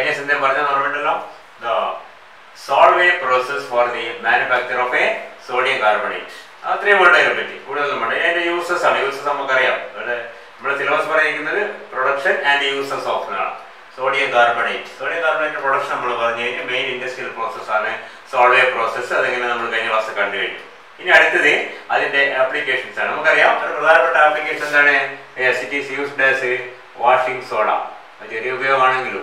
കഴിഞ്ഞ എന്താ പറഞ്ഞ ഓർമ്മയുണ്ടല്ലോ the Solvay process for the manufacture of a sodium carbonate അത്രയും വേണ്ട അതിനെ പറ്റി കൂടുതലൊന്നും വേണ്ട അതിന്റെ യൂസസ് ആണ് യൂസസ് നമുക്കറിയാം ഇവിടെ നമ്മുടെ സിലബസ് പറയുന്നത് പ്രൊഡക്ഷൻ ആൻഡ് യൂസസ് ഓഫ് എന്നാണ് sodium carbonate sodium carbonate production നമ്മൾ പറഞ്ഞു കഴിഞ്ഞാൽ മെയിൻ ഇൻഡസ്ട്രിയൽ പ്രോസസ് ആണ് സോൾവേ പ്രോസസ്സ് അതെങ്ങനെ നമ്മൾ കഴിഞ്ഞ ക്ലാസ് കണ്ടു കഴിഞ്ഞു ഇനി അടുത്തത് അതിന്റെ ആപ്ലിക്കേഷൻസ് ആണ് നമുക്കറിയാം ഒരു പ്രധാനപ്പെട്ട ആപ്ലിക്കേഷൻ എന്താണ് it is used as washing soda ചെറിയ ഉപയോഗമാണെങ്കിലും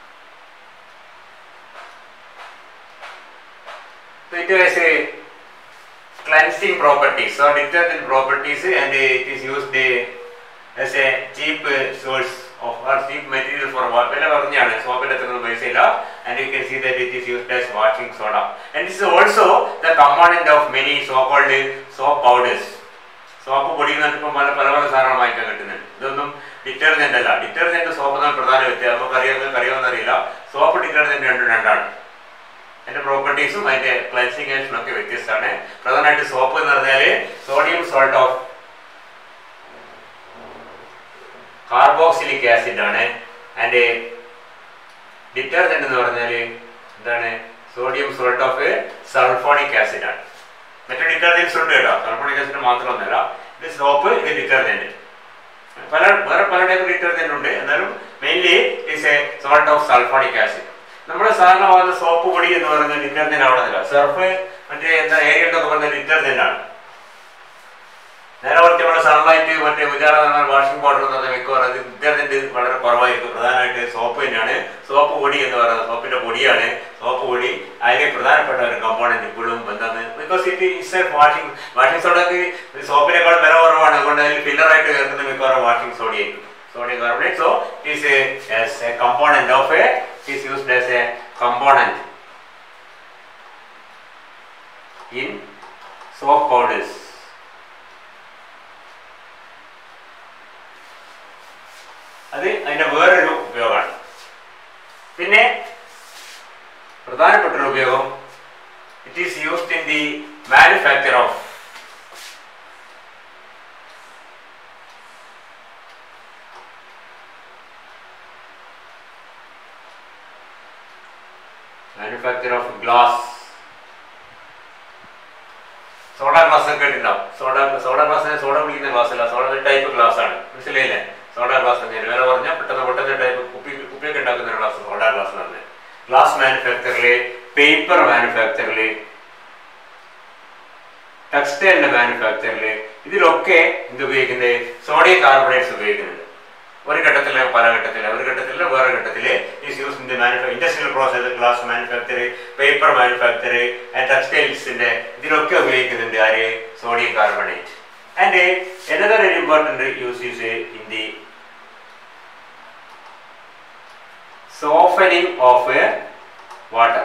it has a cleansing properties or detergent properties and it is used uh, as a cheap uh, source of or cheap material for wa- വില പറഞ്ഞാണ് സോപ്പിന്റെ അത്ര പൈസയില്ല and you can see that it is used as washing soda and this is also the component of many so called soap powders soap പൊടി ഇപ്പം പല പല പല സാധനങ്ങൾ വാങ്ങിക്കാൻ കിട്ടുന്നുണ്ട് ഇതൊന്നും ഡിറ്റർജന്റ് അല്ല ഡിറ്റർജന്റ് സോപ്പ് തമ്മിൽ പ്രധാന വ്യത്യാസം നമുക്ക് അറിയാമെന്ന് അറിയാമെന്ന് അറിയില്ല സോപ്പ് ഡിറ്റർജന്റ് രണ്ടും രണ്ടാണ് അതിന്റെ പ്രോപ്പർട്ടീസും അതിന്റെ ക്ലൻസിങ് ആക്ഷനും ഒക്കെ വ്യത്യസ്തമാണ് പ്രധാനമായിട്ട് സോപ്പ് എന്ന് പറഞ്ഞാൽ sodium salt of carboxylic acid ആണ് ആൻഡ് ഡിറ്റർജന്റ് എന്ന് പറഞ്ഞാൽ എന്താണ് sodium salt of sulfonic acid ആണ് മറ്റു ഡിറ്റർജൻസ് ഉണ്ട് കേട്ടോ സൾഫോണിക് ആസിഡ് മാത്രമൊന്നുമല്ല ഇത് സോപ്പ് ഇത് ഡിറ്റർജന്റ് പല വേറെ പല ടൈപ്പ് ഡിറ്റർജന്റ് ഉണ്ട് എന്നാലും mainly is a salt of sulfonic acid നമ്മുടെ സാധാരണ പറയുന്ന സോപ്പ് പൊടി എന്ന് പറയുന്ന ഡിറ്റർജന്റ് ആവണമെന്നില്ല സർഫ് മറ്റേ എന്താ ഏരിയ എന്നൊക്കെ പറയുന്ന ഡിറ്റർജന്റ് ആണ് നേരെ കുറച്ച് നമ്മുടെ സൺലൈറ്റ് മറ്റേ ഉജാറ വാഷിംഗ് പൗഡർ എന്ന് പറഞ്ഞാൽ മിക്കവാറും അത് ഡിറ്റർജന്റ് വളരെ കുറവായിരിക്കും പ്രധാനമായിട്ട് സോപ്പ് തന്നെയാണ് സോപ്പ് പൊടി എന്ന് പറയുന്നത് സോപ്പിന്റെ പൊടിയാണ് സോപ്പ് പൊടി അതിലെ പ്രധാനപ്പെട്ട ഒരു കമ്പോണന്റ് ഇപ്പോഴും എന്താണ് because it is washing washing സോഡക്ക് സോപ്പിനേക്കാൾ വില കുറവാണ് അതുകൊണ്ട് അതിൽ ഫില്ലറായിട്ട് ചേർക്കുന്ന മിക്കവാറും വാഷിംഗ് സോഡ ആയിരിക്കും sodium carbonate. So it is a, as a component of a, it is used as a component in soap powders. അത് അതിന്റെ വേറൊരു ഉപയോഗമാണ് പിന്നെ പ്രധാനപ്പെട്ട ഒരു ഉപയോഗം it is used in the manufacture of manufacture of glass soda glass ഒക്കെ കേട്ടിട്ടുണ്ടാവും സോഡ സോഡ ഗ്ലാസ്സിനെ സോഡ കുടിക്കുന്ന ഗ്ലാസ് അല്ല സോഡ ഒരു ടൈപ്പ് ഗ്ലാസ് ആണ് മനസ്സിലായില്ലേ സോഡ ഗ്ലാസ് എന്ന് വില പറഞ്ഞാൽ പെട്ടെന്ന് പെട്ടെന്ന് ടൈപ്പ് കുപ്പി കുപ്പിയൊക്കെ ഉണ്ടാക്കുന്ന ഒരു ഗ്ലാസ് സോഡ ഗ്ലാസ് എന്ന് പറഞ്ഞത് ഗ്ലാസ് മാനുഫാക്ചറില് പേപ്പർ മാനുഫാക്ചറില് ടെക്സ്റ്റൈലിന്റെ മാനുഫാക്ചറില് ഇതിലൊക്കെ എന്ത് ഉപയോഗിക്കുന്നത് സോഡിയം കാർബണേറ്റ്സ് ഉപയോഗിക്കുന്നുണ്ട് ഒരു ഘട്ടത്തില് പല ഘട്ടത്തില് ഒരു ഘട്ടത്തില് വേറെ ഘട്ടത്തില് is use in the manufacture industrial process glass manufacture paper manufacture and ടെക്സ്റ്റൈൽസിന്റെ ഇതിലൊക്കെ ഉപയോഗിക്കുന്നുണ്ട് ആര് sodium carbonate and another very important use is in the softening of water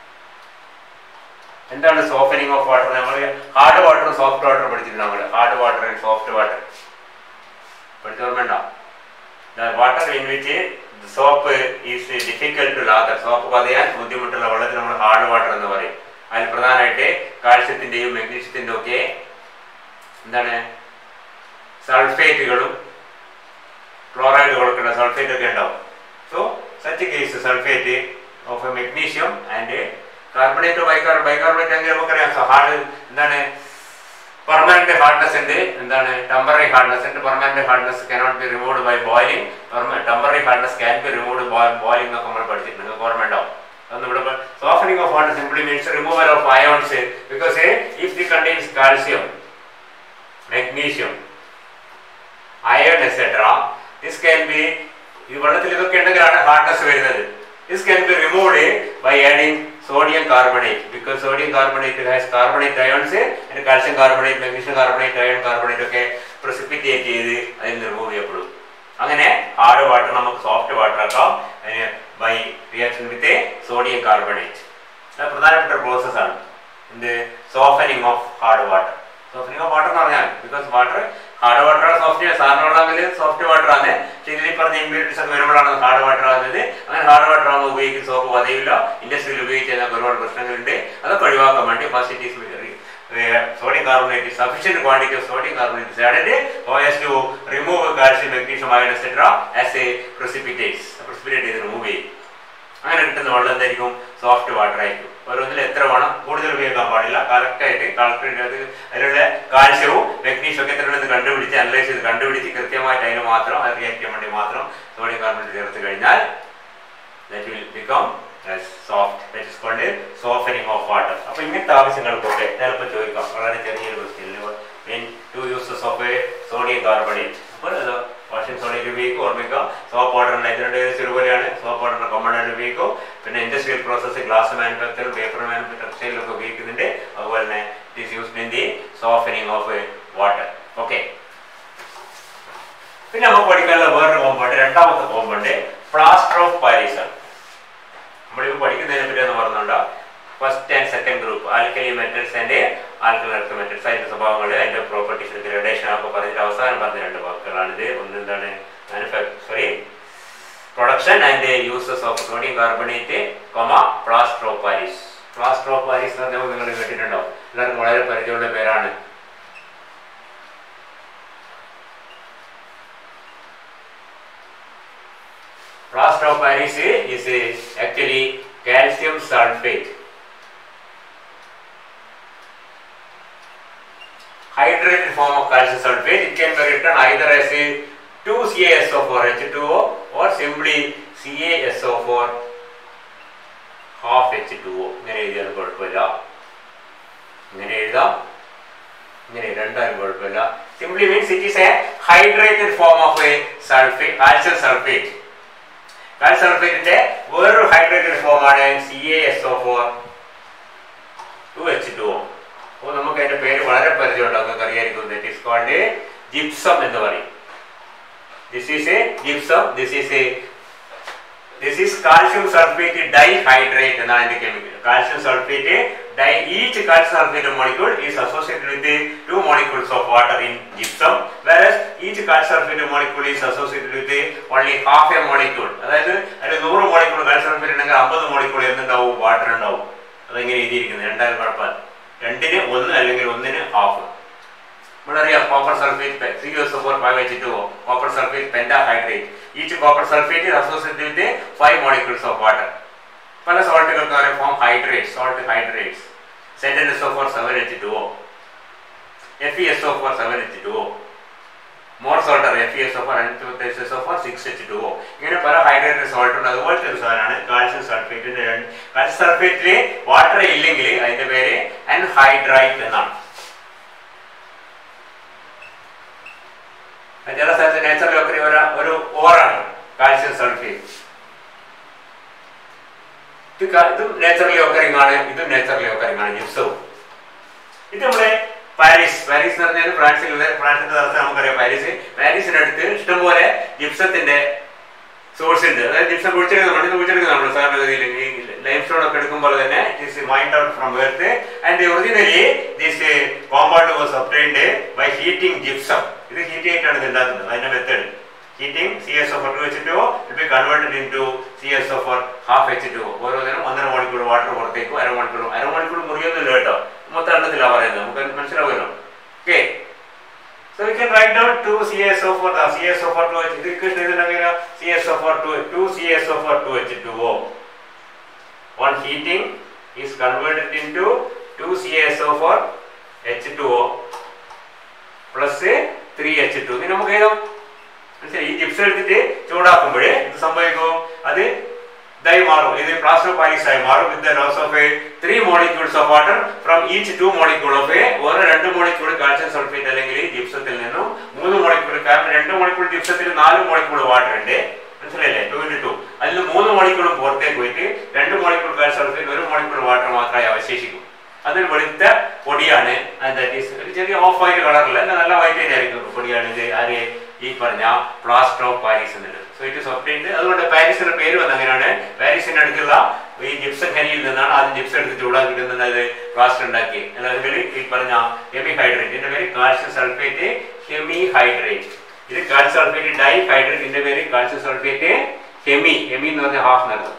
എന്താണ് സോഫനിങ് ഓഫ് വാട്ടർ നമ്മൾ ഹാർഡ് വാട്ടറും സോഫ്റ്റ് വാട്ടറും പഠിച്ചിട്ടുണ്ട് നമ്മൾ hard water and soft water പഠിച്ചോർമ്മ the water in which the soap is difficult to lather soap പതയാൻ ബുദ്ധിമുട്ടുള്ള വെള്ളത്തിൽ നമ്മൾ ഹാർഡ് വാട്ടർ എന്ന് പറയും അതിൽ പ്രധാനമായിട്ട് കാൽസ്യത്തിന്റെയും മെഗ്നീഷ്യത്തിൻ്റെ ഒക്കെ എന്താണ് സൾഫേറ്റുകളും ക്ലോറൈഡുകളൊക്കെ സൾഫേറ്റ് ഒക്കെ ഉണ്ടാവും so such case sulfate of magnesium and carbonate bicar bicarbonate അങ്ങനെ നമുക്കറിയാം ഹാർഡ് എന്താണ് പെർമനന്റ് ഹാർഡ്നെസ് ഉണ്ട് എന്താണ് ടെമ്പററി ഹാർഡ്നെസ് ഉണ്ട് permanent hardness cannot be removed by boiling temporary hardness can be removed by boiling എന്നൊക്കെ നമ്മൾ പഠിച്ചിട്ടുണ്ട് നിങ്ങൾക്ക് ഓർമ്മ ഉണ്ടാവും അതൊന്നും ഇവിടെ softening of water simply means removal of ions because if the contains calcium magnesium iron etcetera this can be ഈ വെള്ളത്തിൽ ഇതൊക്കെ ഉണ്ടെങ്കിലാണ് ഹാർഡ്നെസ് വരുന്നത് this can be removed by adding sodium carbonate because sodium carbonate has carbonate ions and calcium carbonate magnesium carbonate iron carbonate ഒക്കെ precipitate ചെയ്ത് അതിൽ remove ചെയ്യപ്പെടും അങ്ങനെ hard water നമുക്ക് സോഫ്റ്റ് വാട്ടർ ആക്കാം അതിന് by reaction with sodium carbonate അത് പ്രധാനപ്പെട്ട പ്രോസസ് ആണ് എന്ത് softening of hard water softening of water എന്ന് പറഞ്ഞാൽ ബിക്കോസ് വാട്ടർ ഹാർഡ് വാട്ടർ ആണ് സോഫ്റ്റ് സാധാരണ വെള്ളമെങ്കിൽ സോഫ്റ്റ് വാട്ടർ ആണ് പക്ഷേ ഇതിൽ പറഞ്ഞ ഇമ്പ്യൂരിറ്റീസ് ഒക്കെ വരുമ്പോഴാണ് ഹാർഡ് വാട്ടർ ആകുന്നത് അങ്ങനെ ഹാർഡ് വാട്ടർ ആകുമ്പോൾ ഉപയോഗിക്കുന്ന സോപ്പ് പതിവില്ല ഇൻഡസ്ട്രിയിൽ ഉപയോഗിച്ച് ഒരുപാട് പ്രശ്നങ്ങളുണ്ട് അതൊക്കെ ഒഴിവാക്കാൻ വേണ്ടി ഫാസിറ്റീസ് sodium carbonate is sufficient quantity of sodium carbonate is added so as to remove calcium magnesium iron etc as a precipitates precipitate is remove ചെയ്യും അങ്ങനെ കിട്ടുന്ന വെള്ളം എന്തായിരിക്കും സോഫ്റ്റ് വാട്ടർ ആയിരിക്കും ഓരോന്നിൽ എത്ര വേണം കൂടുതൽ ഉപയോഗിക്കാൻ പാടില്ല കറക്റ്റായിട്ട് കളക്ടറിൻ്റെ അത് അതിലുള്ള കാൽസ്യവും മെഗ്നീഷ്യം ഒക്കെ എത്രയുണ്ടെന്ന് കണ്ടുപിടിച്ച് അനലൈസ് ചെയ്ത് കണ്ടുപിടിച്ച് കൃത്യമായിട്ട് അതിന് മാത്രം അത് റിയാക്ട് ചെയ്യാൻ വേണ്ടി മാത്രം സോഡിയം കാർബണേറ്റ് ചേർത്ത് കഴിഞ്ഞാൽ that will become as soft that is called a softening of water അപ്പൊ ഇങ്ങനത്തെ ആവശ്യങ്ങൾക്കൊക്കെ ചിലപ്പോൾ ചോദിക്കാം വളരെ ചെറിയൊരു question main two uses of a sodium carbonate അപ്പോൾ അത് വാഷിംഗ് സോഡിയം ഉപയോഗിക്കും ഓർമ്മിക്കുക സോപ്പ് വാട്ടറിന് ഇതിനുണ്ട് ചെറുപോലെയാണ് സോപ്പ് വാട്ടറിന് കോമൺ ആയിട്ട് ഉപയോഗിക്കും പിന്നെ industrial process glass manufacture paper മാനുഫാക്ചറിലൊക്കെ ഉപയോഗിക്കുന്നുണ്ട് അതുപോലെ തന്നെ it is used in the softening of water okay പിന്നെ നമുക്ക് പഠിക്കാനുള്ള വേറൊരു കോമ്പൗണ്ട് രണ്ടാമത്തെ കോമ്പൗണ്ട് പ്ലാസ്റ്റർ ഓഫ് പാരീസ് ആണ് നമ്മളിപ്പോൾ പഠിക്കുന്നതിനെ പറ്റി ഒന്ന് പറഞ്ഞുകൊണ്ട് first and second group alkali metals and alkali earth metals അതിന്റെ സ്വഭാവങ്ങൾ അതിന്റെ പ്രോപ്പർട്ടീസ് ഗ്രഡേഷൻ ഒക്കെ പറഞ്ഞിട്ട് അവസാനം പറഞ്ഞ രണ്ട് വാക്കുകളാണിത് ഒന്ന് എന്താണ് manufacture production and uses of sodium carbonate comma plaster of Paris plaster of Paris എന്ന് പറഞ്ഞാൽ നിങ്ങൾ കേട്ടിട്ടുണ്ടോ എല്ലാവർക്കും വളരെ പരിചയമുള്ള പേരാണ് plaster of Paris is a, actually calcium sulfate. Hydrated form of calcium sulfate. It can be written either as a 2CaSO4 H2O or simply CaSO4 half H2O. ഇങ്ങനെ എഴുതിയാലും കുഴപ്പമില്ല ഇങ്ങനെ എഴുതാം ഇങ്ങനെ രണ്ടാലും കുഴപ്പമില്ല simply means it is a hydrated form of a sulfate calcium sulfate calcium സൾഫേറ്റിന്റെ വേറൊരു ഹൈഡ്രേറ്റഡ് ഫോമാണ് C A S O four two H two O അപ്പോൾ നമുക്ക് അതിന്റെ പേര് വളരെ പരിചയമുണ്ടാവും നിങ്ങൾക്ക് അറിയായിരിക്കും ദറ്റ് ഈസ് കോൾഡ് ജിപ്സം എന്ന് പറയും this is a gypsum this is a this is calcium sulfate dihydrate എന്നാണ് അതിന്റെ chemical calcium sulfate di each calcium sulfate molecule is associated with two molecules of water in gypsum whereas each calcium sulfate molecule is associated with only half a molecule അതായത് അതിൽ നൂറ് molecule calcium sulphate ഉണ്ടെങ്കിൽ അമ്പത് molecule എന്തുണ്ടാവും water ഉണ്ടാവും അതെങ്ങനെ എഴുതിയിരിക്കുന്നത് രണ്ടായിരം കുഴപ്പമില്ല രണ്ടിന് ഒന്ന് അല്ലെങ്കിൽ ഒന്നിന് ഹാഫ് നമ്മളറിയാം copper sulfate C S four five H two copper sulfate pentahydrate each copper sulfate is associated with five molecules of water പല സോൾട്ടുകൾക്ക് അവരെ ഫോം ഹൈഡ്രേറ്റ് സോൾട്ട് ഹൈഡ്രേറ്റ്സ് സെൻറ്റൻ S O four seven H two O F E S O four seven H two O more salter F E S O four S S O four six H two O ഇങ്ങനെ പല hydrated salt ഉണ്ട് അതുപോലത്തെ ഒരു സാധനമാണ് calcium സൾഫേറ്റിന്റെ രണ്ട് calcium സൾഫേറ്റിൽ water ഇല്ലെങ്കിൽ അതിന്റെ പേര് അൻഹൈഡ്രൈറ്റ് എന്നാണ് ചില സ്ഥലത്ത് നേച്ചറിലൊക്കെ ഒരു ഒരു ഓറാണ് കാൽസ്യം സൾഫേറ്റ് ഇത് ക- ഇതും നേച്ചറലി ഒക്കറിംഗ് ആണ് ഇതും നേച്ചറലി ഒക്കറിംഗ് ആണ് ജിപ്സവും ഇത് നമ്മുടെ പാരീസ് പാരീസ് എന്ന് പറഞ്ഞാൽ ഫ്രാൻസിലുള്ള ഫ്രാൻസിന്റെ തലത്തിൽ നമുക്കറിയാം പാരീസ് പാരീസിനടുത്ത് ഇഷ്ടംപോലെ ജിപ്സത്തിന്റെ സോഴ്സ് ഉണ്ട് അതായത് ജിപ്സം കുഴിച്ചെടുക്കുന്ന മണ്ണിൽ കുഴിച്ചെടുക്കുന്ന നമ്മൾ സാധാരണഗതിയിൽ ഈ ലൈം സ്റ്റോൺ ഒക്കെ എടുക്കുമ്പോൾ തന്നെ it mined out from earth and originally this compound was obtained by heating gypsum ഇത് ഹീറ്റ് ചെയ്തിട്ടാണ് ഇത് ഉണ്ടാക്കുന്നത് അതിന്റെ method heating C S of two വെച്ചിട്ടോ it converted into C S of half H two ഓരോന്നിനും ഒന്നര മണിക്കൂർ water പുറത്തേക്കും അര മണിക്കൂർ അര മണിക്കൂർ മുറിയൊന്നുമില്ല കേട്ടോ മൊത്തം എണ്ണത്തിലാണ് പറയുന്നത് നമുക്ക് മനസ്സിലാവുമല്ലോ okay So we can write down 2 CSO4, the CSO4 2H, ഇത് equation എഴുതണമെങ്കിൽ CSO4 2, 2 CSO4 2H2O. On heating is converted into 2 CSO4 H2O plus 3H2. ഇത് നമുക്ക് എഴുതാം മനസ്സിലായി ഈ ജിപ്സ് എടുത്തിട്ട് ചൂടാക്കുമ്പോൾ ഇത് സംഭവിക്കും അത് ഇതായി മാറും ഇത് പ്ലാസ്റ്റർ പാരീസ് ആയി മാറും with the loss of a three molecules of water from each two molecule of a ഓരോ രണ്ട് മോളിക്യൂൾ കാൽസ്യം സൾഫേറ്റ് അല്ലെങ്കിൽ ജിപ്സത്തിൽ നിന്നും മൂന്ന് മോളിക്യൂൾ കാരണം രണ്ട് മോളിക്യൂൾ ജിപ്സത്തിൽ നാല് മോളിക്യൂൾ വാട്ടർ ഉണ്ട് മനസ്സിലായില്ലേ ടു ഇൻറ്റു ടു അതിൽ മൂന്ന് മോളിക്യൂളും പുറത്തേക്ക് പോയിട്ട് രണ്ട് മോളിക്യൂൾ കാൽസ്യം സൾഫേറ്റ് ഒരു മോളിക്യൂൾ വാട്ടർ മാത്രമേ അവശേഷിക്കൂ അതൊരു വെളുത്ത പൊടിയാണ് and that is ഒരു ചെറിയ ഓഫ് വൈറ്റ് കളറില്ല നല്ല വൈറ്റ് തന്നെ ആയിരിക്കും പൊടിയാണ് ഇത് ആര് ഈ പറഞ്ഞ പ്ലാസ്റ്റർ ഓഫ് പാരീസ് എന്നുള്ളത് സോ ഇറ്റ് ഇസ് ഒപ്റ്റൈൻഡ് അതുകൊണ്ട് പാരീസിന്റെ പേര് വന്ന അങ്ങനെയാണ് പാരീസിന്റെ അടുത്തുള്ള ഈ ജിപ്സം ഖനിയിൽ നിന്നാണ് ആദ്യം ജിപ്സം എടുത്ത് ചൂടാക്കിയിട്ട് നിന്നത് പ്ലാസ്റ്റർ ഉണ്ടാക്കി അല്ലെങ്കിൽ ഈ പറഞ്ഞ ഹെമി ഹൈഡ്രേറ്റ് ഇതിന്റെ പേര് കാൽസ്യം സൾഫേറ്റ് ഹെമി ഹൈഡ്രേറ്റ് ഇത് കാൽസ്യം സൾഫേറ്റ് ഡൈ ഹൈഡ്രേറ്റ് ഇതിന്റെ പേര് കാൽസ്യം സൾഫേറ്റ് ഹെമി ഹെമി എന്ന് പറഞ്ഞ ഹാഫ് നടത്തും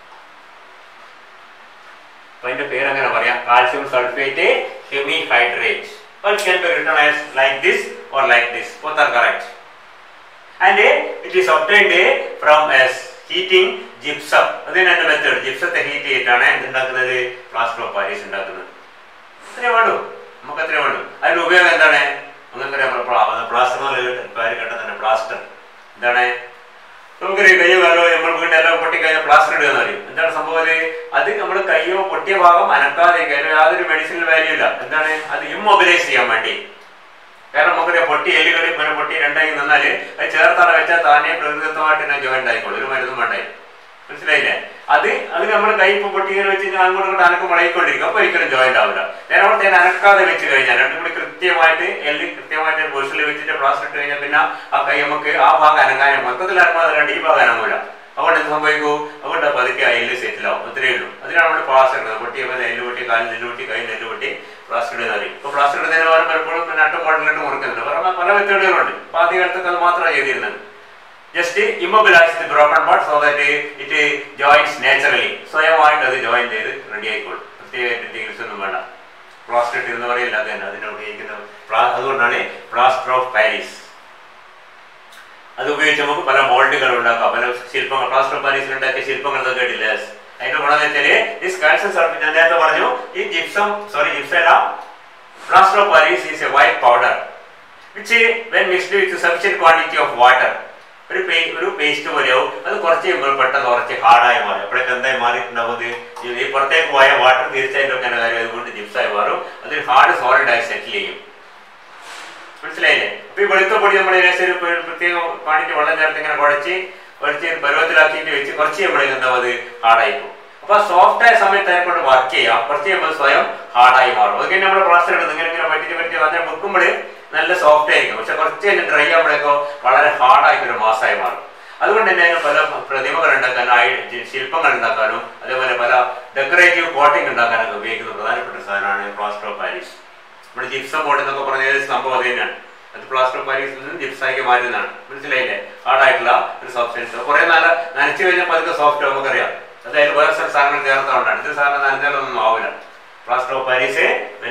അപ്പൊ അതിന്റെ പേര് അങ്ങനെ പറയാം calcium sulfate hemi hydrate or it can be written as like this or like this both are correct and uh, it is obtained uh, from as heating gypsum അതിന് രണ്ട് മെത്തേഡ് ജിപ്സത്തെ ഹീറ്റ് ചെയ്തിട്ടാണ് എന്തുണ്ടാക്കുന്നത് plaster of Paris ഉണ്ടാക്കുന്നത് അത്രേ വേണ്ടൂ നമുക്ക് അത്രേ വേണ്ടൂ അതിന്റെ ഉപയോഗം എന്താണ് നമുക്കറിയാം പ്ലാസ്റ്റർ പേര് കേട്ട തന്നെ പ്ലാസ്റ്റർ എന്താണ് നമുക്കറിയാം കയ്യോ കാലോ നമ്മൾ വീണ്ടും എല്ലാം പൊട്ടിക്കഴിഞ്ഞാൽ പ്ലാസ്റ്റർ ഇടുക എന്ന് പറയും എന്താണ് സംഭവം അത് അത് നമ്മൾ കയ്യോ പൊട്ടിയ ഭാഗം അനക്കാതെ അതിന് യാതൊരു മെഡിസിനൽ വാല്യൂ ഇല്ല എന്താണ് അത് ഇമ്മൊബിലൈസ് ചെയ്യാൻ വേണ്ടി കാരണം നമുക്കറിയാം പൊട്ടി എല്ലുകൾ ഇങ്ങനെ പൊട്ടി രണ്ടായി നിന്നാല് അത് ചേർത്താണ് വെച്ചാൽ താനെ പ്രകൃതിദത്തമായിട്ട് തന്നെ ജോയിന്റ് ആയിക്കോളും ഒരു മരുന്നും വേണ്ടായി മനസ്സിലായില്ലേ അത് അത് നമ്മൾ കൈ ഇപ്പൊ പൊട്ടിങ്ങനെ വെച്ച് കഴിഞ്ഞാൽ അങ്ങോട്ട് ഇങ്ങോട്ട് അനക്കം മുളയിക്കൊണ്ടിരിക്കും അപ്പൊ ഒരിക്കലും ജോയിന്റ് ആവില്ല നേരെ അവിടെ തന്നെ അനക്കാതെ വെച്ച് കഴിഞ്ഞാൽ രണ്ടും കൂടി കൃത്യമായിട്ട് എല്ല് കൃത്യമായിട്ട് പൊസിഷനിൽ വെച്ചിട്ട് പ്ലാസ്റ്റർ ഇട്ട് കഴിഞ്ഞാൽ പിന്നെ ആ കൈ നമുക്ക് ആ ഭാഗം അനങ്ങാനും മൊത്തത്തിൽ അനങ്ങാതെ രണ്ട് ഈ ഭാഗം അനങ്ങൂല അതുകൊണ്ട് എന്ത് സംഭവിക്കൂ അതുകൊണ്ട് പതുക്കെ ആ എല്ല് സെറ്റിലാവും അത്രയേ ഉള്ളൂ അതിനാണ് നമ്മൾ പ്ലാസ്റ്റർ ഇടുന്നത് പൊട്ടി എല്ല് പൊട്ടി കാലിൽ നെല്ല് പൊട്ടി കൈ നെല്ല് പൊട്ടി പ്ലാസ്റ്റർ ഇടുന്ന അറിയും ഇപ്പൊ പ്ലാസ്റ്റർ ഇടുന്നതിന് പകരം പലപ്പോഴും നട്ട് മോഡലിട്ട് മുറിക്കുന്നുണ്ട് വേറെ പല മെത്തേഡുകളുണ്ട് അപ്പൊ ആദ്യ കാലത്തൊക്കെ അത് മാത്രമാണ് ചെയ്തിരുന്നത് just immobilize the broken part so that it joins naturally സ്വയമായിട്ട് അത് ജോയിൻ ചെയ്ത് റെഡി ആയിക്കോളും പ്രത്യേകമായിട്ട് ചികിത്സ ഒന്നും വേണ്ട പ്ലാസ്റ്റർ ഇട്ടിരുന്ന പറയില്ല അത് തന്നെ അതിനെ ഉപയോഗിക്കുന്ന പ്ലാ- അതുകൊണ്ടാണ് പ്ലാസ്റ്റർ ഓഫ് പാരീസ് അത് ഉപയോഗിച്ച് നമുക്ക് പല മോൾഡുകൾ ഉണ്ടാക്കാം പല ശില്പങ്ങൾ പ്ലാസ്റ്റർ ഓഫ് പാരീസിൽ ഉണ്ടാക്കിയ ശില്പങ്ങൾ എന്നൊക്കെ കേട്ടില്ല അതിന്റെ ഗുണം എന്ന് വെച്ചാല് ഈ കാൽസ്യം സൾഫേറ്റ് ഞാൻ നേരത്തെ പറഞ്ഞു ഈ ജിപ്സം സോറി ജിപ്സം അല്ല plaster of Paris is a white powder which when mixed with sufficient quantity of water ഒരു പേ ഒരു പേസ്റ്റ് പോലെയാവും അത് കുറച്ച് കഴിയുമ്പോൾ പെട്ടെന്ന് കുറച്ച് ഹാർഡായി മാറും എപ്പോഴൊക്കെ എന്തായി മാറിയിട്ടുണ്ടാവും അത് ഈ- ഈ പുറത്തേക്ക് പോയ വാട്ടർ തീർച്ചയായിട്ടും ഒക്കെ കാര്യം അതുകൊണ്ട് ജിപ്സായി മാറും അതൊരു ഹാർഡ് സോളിഡ് ആയി സെറ്റിൽ ചെയ്യും മനസ്സിലായില്ലേ അപ്പൊ ഈ വെളുത്ത പൊടി നമ്മൾ ഏകദേശം ഒരു പ്ര- പ്രത്യേക ക്വാണ്ടിറ്റി വെള്ളം ചേർത്ത് ഇങ്ങനെ കുഴച്ച് കുഴച്ച് പരുവത്തിലാക്കിയിട്ട് വെച്ച് കുറച്ച് കഴിയുമ്പോഴേക്കും എന്താവും അത് ഹാർഡായി പോകും അപ്പൊ സോഫ്റ്റ് ആയ സമയത്ത് അതിനെ കൊണ്ട് വർക്ക് ചെയ്യാം കുറച്ച് കഴിയുമ്പോൾ സ്വയം ഹാർഡായി മാറും അത് കഴിഞ്ഞ് നമ്മൾ പ്ലാസ്റ്റർ ഇടുന്നത് ഇങ്ങനെ ഇങ്ങനെ പറ്റിച്ച് പറ്റി അതിനെ വെക്കുമ്പോൾ നല്ല സോഫ്റ്റ് ആയിരിക്കും പക്ഷെ കുറച്ച് കഴിഞ്ഞ് ഡ്രൈ ആകുമ്പോഴേക്കോ വളരെ ഹാർഡായിട്ട് ഒരു മാസമായി മാറും അതുകൊണ്ട് തന്നെ അതിന് പല പ്രതിമകൾ ഉണ്ടാക്കാനും ആയി- ശില്പങ്ങൾ ഉണ്ടാക്കാനും അതേപോലെ പല ഡെക്കറേറ്റീവ് കോട്ടിംഗ് ഉണ്ടാക്കാനൊക്കെ ഉപയോഗിക്കുന്ന പ്രധാനപ്പെട്ട ഒരു സാധനമാണ് പ്ലാസ്റ്റർ ഓഫ് പാരീസ് നമ്മുടെ ജിപ്സം ബോർഡ് എന്നൊക്കെ പറഞ്ഞ ഒരു സംഭവം അത് തന്നെയാണ് അത് പ്ലാസ്റ്റർ ഓഫ് പാരീസിൽ നിന്ന് ജിപ്സാക്കി മാറ്റുന്നതാണ് മനസ്സിലായില്ലേ ഹാർഡായിട്ടുള്ള ഒരു സബ്സ്റ്റൻസ് കുറെ നാളെ നനച്ചു കഴിഞ്ഞാൽ പതുക്കെ സോഫ്റ്റ് നമുക്കറിയാം അതായത് വേറെ ചില സാധനങ്ങൾ ചേർത്തുകൊണ്ടാണ് ഇത് സാധനം നനഞ്ഞാലൊന്നും ആവില്ല plaster of Paris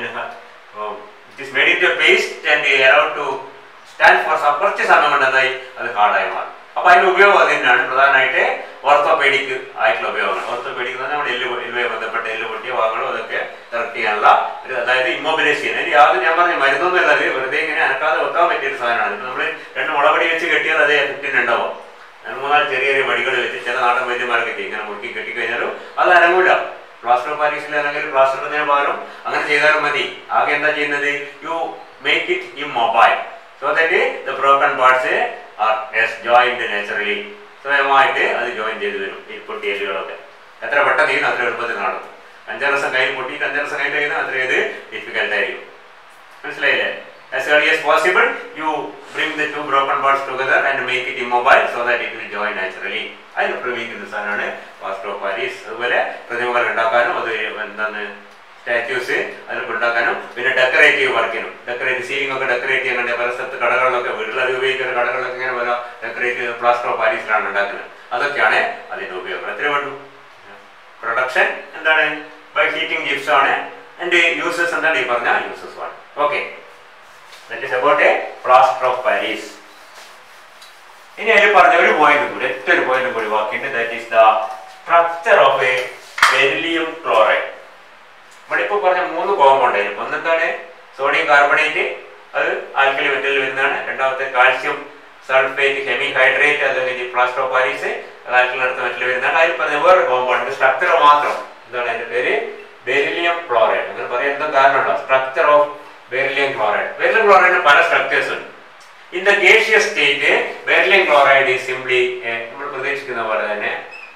it is made into paste and allowed to stand for some കുറച്ച് സമയം കൊണ്ട് എന്തായി അത് ഹാർഡായി മാറും അപ്പൊ അതിന്റെ ഉപയോഗം അത് തന്നെയാണ് പ്രധാനമായിട്ട് ഓർത്തോപേഡിക് ആയിട്ടുള്ള ഉപയോഗങ്ങൾ ഓർത്തോപേഡിക് എന്ന് പറഞ്ഞാൽ നമ്മുടെ എല്ല് പൊ- എല്ലുമായി ബന്ധപ്പെട്ട എല്ല് പൊട്ടിയ ഭാഗങ്ങളും അതൊക്കെ കറക്റ്റ് ചെയ്യാനുള്ള ഒരു അതായത് ഇമ്മൊബിലൈസ് ചെയ്യാൻ അതിന് യാതൊരു ഞാൻ പറഞ്ഞ മരുന്നൊന്നും അല്ലാതെ വെറുതെ ഇങ്ങനെ അനക്കാതെ വെക്കാൻ പറ്റിയ ഒരു സാധനമാണ് ഇപ്പൊ നമ്മൾ രണ്ട് മുളപടി വെച്ച് കെട്ടിയാൽ അതേ എഫക്റ്റിന് ഉണ്ടാവും രണ്ട് മൂന്നാല് ചെറിയ ചെറിയ വടികൾ വെച്ച് ചില നാടൻ വൈദ്യന്മാരൊക്കെ ചെയ്യും ഇങ്ങനെ മുറുക്കി കെട്ടിക്കഴിഞ്ഞാലും അത് അനങ്ങൂല പ്ലാസ്റ്റർ ഓഫ് പാരീസിൽ അല്ലെങ്കിൽ പ്ലാസ്റ്റർ ഇടുന്നതിന് പകരം അങ്ങനെ ചെയ്താലും മതി ആകെ എന്താ ചെയ്യുന്നത് you make it immobile so that the broken parts are joined naturally സ്വയമായിട്ട് അത് ജോയിൻ ചെയ്ത് വരും ഈ പൊട്ടിയ എല്ലുകളൊക്കെ എത്ര പെട്ടെന്ന് ചെയ്യുന്നു അത്ര എളുപ്പത്തിൽ നടക്കും അഞ്ചാറ് ദിവസം കയ്യിൽ പൊട്ടിയിട്ട് അഞ്ചാറ് ദിവസം കയ്യിൽ കഴിയുന്ന അത്ര ഇത് ഡിഫിക്കൽട്ട് ആയിരിക്കും മനസ്സിലായില്ലേ as early as possible you bring the two broken parts together and make it immobile so that it will join naturally അതിന് പ്രയോഗിക്കുന്ന സാധനമാണ് വാസ്റ്റർ ഓഫ് പാരീസ് അതുപോലെ പ്രതിമകൾ ഉണ്ടാക്കാനും അത് എന്താണ് സ്റ്റാറ്റ്യൂസ് അതൊക്കെ ഉണ്ടാക്കാനും പിന്നെ ഡെക്കറേറ്റീവ് വർക്കിനും ഡെക്കറേറ്റ് സീലിംഗ് ഒക്കെ ഡെക്കറേറ്റ് ചെയ്യാൻ വേണ്ടി പല സ്ഥലത്ത് കടകളിലൊക്കെ വീട്ടിലത് ഉപയോഗിക്കുന്ന കടകളിലൊക്കെ ഇങ്ങനെ പല ഡെക്കറേറ്റീവ് പ്ലാസ്റ്റർ ഓഫ് പാരീസിലാണ് ഉണ്ടാക്കുന്നത് അതൊക്കെയാണ് അതിന്റെ ഉപയോഗം എത്ര വേണ്ടു പ്രൊഡക്ഷൻ എന്താണ് ബൈ ഹീറ്റിംഗ് ജിപ്സ് ആണ് ആൻഡ് യൂസസ് എന്താണ് ഈ പറഞ്ഞ യൂസസ് ആണ് okay that is about a plaster of Paris ഇനി അതിൽ പറഞ്ഞ ഒരു പോയിന്റ് കൂടി ഒറ്റ ഒരു പോയിന്റ് കൂടി ബാക്കിയുണ്ട് that is the structure of a beryllium chloride ഇവിടെ ഇപ്പോൾ പറഞ്ഞ മൂന്ന് കോമ്പൗണ്ട് ആയിരുന്നു ഒന്നെന്താണ് സോഡിയം കാർബണേറ്റ് അത് ആൽക്കലി മെറ്റലിൽ വരുന്നതാണ് രണ്ടാമത്തെ കാൽസ്യം സൾഫേറ്റ് ഹെമി ഹൈഡ്രേറ്റ് അത് കഴിഞ്ഞ് പ്ലാസ്റ്റർ ഓഫ് പാരീസ് അത് ആൽക്കലി അടുത്ത മെറ്റലിൽ വരുന്നതാണ് അതിൽ പറഞ്ഞ വേറെ കോമ്പൗണ്ട് സ്ട്രക്ചർ മാത്രം എന്താണ് അതിന്റെ പേര് ബെരിലിയം ക്ലോറൈഡ് അങ്ങനെ പറയാൻ എന്താ കാരണമുണ്ടോ structure of beryllium chloride beryllium ക്ലോറൈഡിന് പല സ്ട്രക്ചേഴ്സ് ഉണ്ട് in the gaseous state beryllium chloride is simply നമ്മൾ പ്രതീക്ഷിക്കുന്ന പോലെ തന്നെ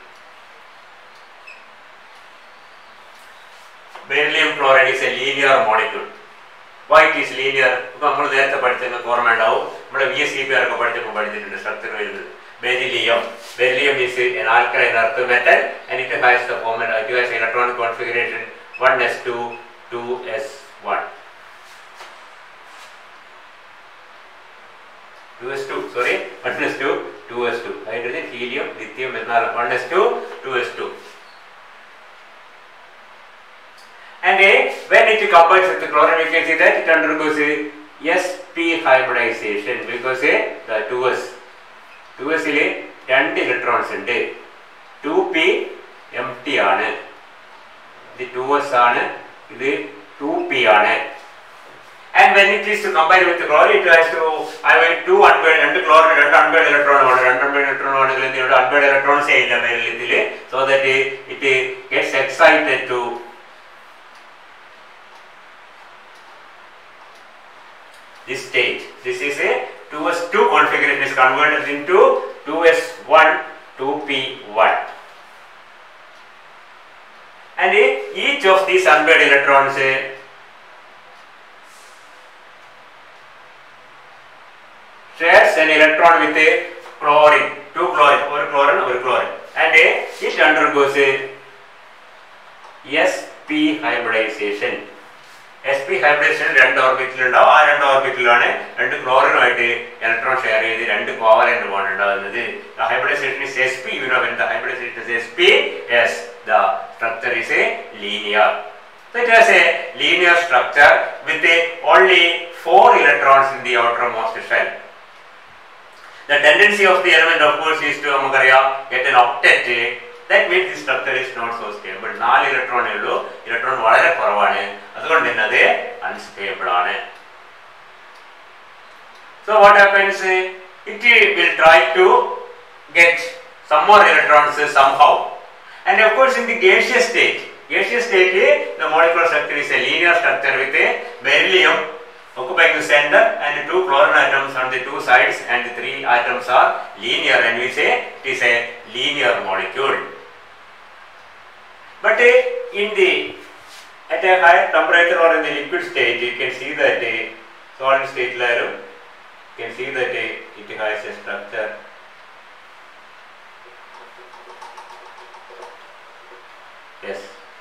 beryllium chloride is a linear molecule white is linear ഇപ്പൊ നമ്മൾ നേരത്തെ പഠിച്ചത് ഓർമ്മ ഉണ്ടാവും നമ്മുടെ V S C P R ഒക്കെ പഠിച്ചപ്പോൾ പഠിച്ചിട്ടുണ്ട് സ്ട്രക്ചർ വരുന്നത് beryllium beryllium is an alkaline earth metal and it has the format it has electronic configuration 1s2 2s1 2s2 sorry 1s2 2s2 hydrogen helium lithium എന്നാൽ 1s2 2s2 and uh, when it combines with the chlorine we can see that it undergoes a sp hybridization because uh, the 2s 2s ൽ രണ്ട് electrons ഉണ്ട് 2p to S ആണ് ഇത് two P ആണ് And when it is to combine with the chlorine, it has to have a two unpaired, രണ്ട് chlorine, രണ്ട് unpaired electron ആണ്. രണ്ട് unpaired electron ആണെങ്കിൽ എന്ത് ചെയ്യും? unpaired electrons ഏ ഇല്ല മേലിൽ ഇതില്. So that it gets excited to this stage. This is a 2s2 configuration is converted into 2s1, 2p1. And each of these unpaired electrons shares an electron with a chlorine, two chlorine, or chlorine, or chlorine, and uh, it undergoes a sp hybridization. sp hybridization രണ്ട് ഓർബിറ്റിൽ ഉണ്ടാവും ആ രണ്ട് ഓർബിറ്റിലാണ് രണ്ട് ക്ലോറിനുമായിട്ട് electron share ചെയ്ത് രണ്ട് covalent bond ഉണ്ടാകുന്നത് hybridization is S P you know when the hybridization is S P yes the structure is a linear So it has a linear structure with a only four electrons in the outermost shell. The tendency of the element, of course, is to നമുക്കറിയാം get an octet. That means the structure is not so stable. നാല് ഇലക്ട്രോണേ ഉള്ളൂ electron വളരെ കുറവാണ് അതുകൊണ്ട് തന്നെ അത് unstable ആണ് So what happens? It will try to get some more electrons somehow. And of course, in the gaseous state, gaseous state, the molecular structure is a linear structure with a beryllium occupying the center and two chlorine atoms on the two sides and the three atoms are linear and we say it is a linear molecule. But uh, in the at a higher temperature or in the liquid state, you can see that uh, solid state layer, you can see that uh, it has a structure. Yes.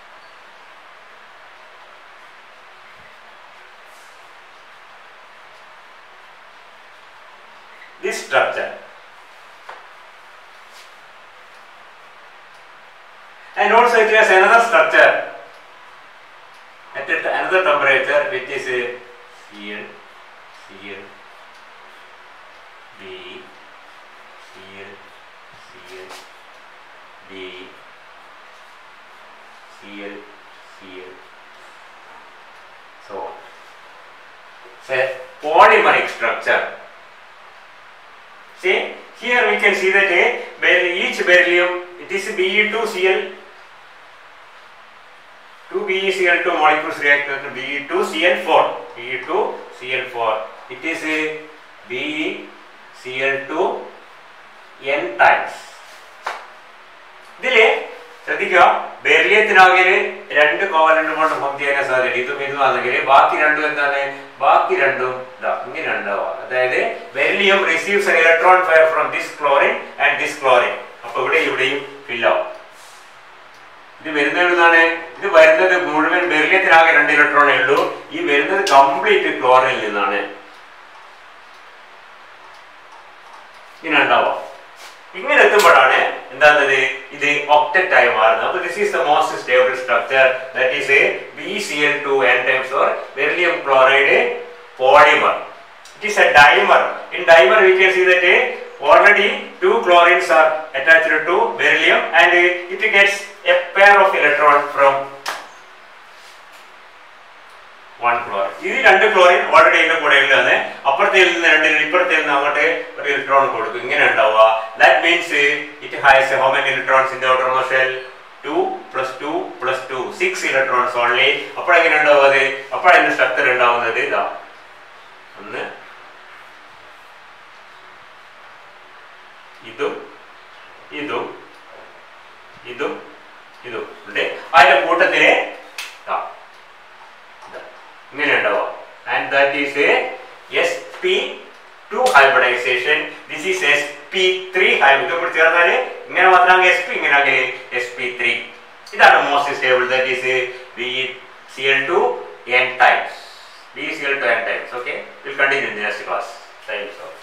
This structure. And also it has another structure at a- another temperature which is a here, here, B, here, here, B, here, here, so on. It's a polymeric structure. See, here we can see that a ber- each beryllium, it is Be2Cl, two BeCl2 molecules react with Be2Cl4, Be2Cl4. It is a BeCl2 n times. ഇതില് ശ്രദ്ധിക്കുക ബെർലിയത്തിനാകെ രണ്ട് covalent കൊണ്ട് form ചെയ്യാൻ സാധ്യത ഇതും ഇതുമാണെങ്കിൽ ബാക്കി രണ്ടും എന്താണ് ബാക്കി രണ്ടും ഇതാ ഇങ്ങനെ ഉണ്ടാവുക അതായത് beryllium receives an electron pair from this chlorine and this chlorine അപ്പൊ ഇവിടെ ഇവിടെയും ഫില്ലാവും ഇത് വരുന്നത് എവിടുന്നാണ് ഇത് വരുന്നത് മുഴുവൻ ബെർലിയത്തിനാകെ രണ്ട് ഇലക്ട്രോണേ ഉള്ളൂ ഈ വരുന്നത് കംപ്ലീറ്റ് ക്ലോറിനിൽ നിന്നാണ് ഇങ്ങനെ ഉണ്ടാവാം ഇങ്ങനെ എത്തുമ്പോഴാണ് എന്താണത് ഇത് ഒക്ടറ്റ് ആയി മാറുന്നത് അപ്പൊ this is the most stable structure that is a B C L two N times or beryllium chloride polymer it is a dimer in dimer we can see that uh, already two chlorines are attached to beryllium and uh, it gets a pair of electron from one chlorine ഇത് രണ്ട് chlorine already ഇതിന്റെ കൂടെ ഉള്ളതാണ് അപ്പുറത്തെ നിന്ന് രണ്ട് ഇപ്പുറത്തെ നിന്ന് അങ്ങോട്ട് ഒരു ഇലക്ട്രോൺ കൊടുക്കും ഇങ്ങനെ ഉണ്ടാവുക that means it has how many electrons in the outermost shell two plus two plus two six electrons only അപ്പോഴെങ്ങനെ ഉണ്ടാവും അത് അപ്പോഴതിന്റെ സ്ട്രക്ചർ ഉണ്ടാവുന്നത് ഇതാ ഒന്ന് ഇതും ഇതും ഇതും ഇതും ഉണ്ട് അതിന്റെ കൂട്ടത്തില് ദാ ഇതാ, ഇങ്ങനെ ഉണ്ടാവുക and that is S P two hybridization this is S P three hybrid കൂടി ചേർന്നാല് ഇങ്ങനെ മാത്രം എസ് പി ഇങ്ങനെ ആണെങ്കിൽ എസ് പി ത്രീ ഇതാണ് most stable that is B C L two N times B C L two N times okay will continue in next class thanks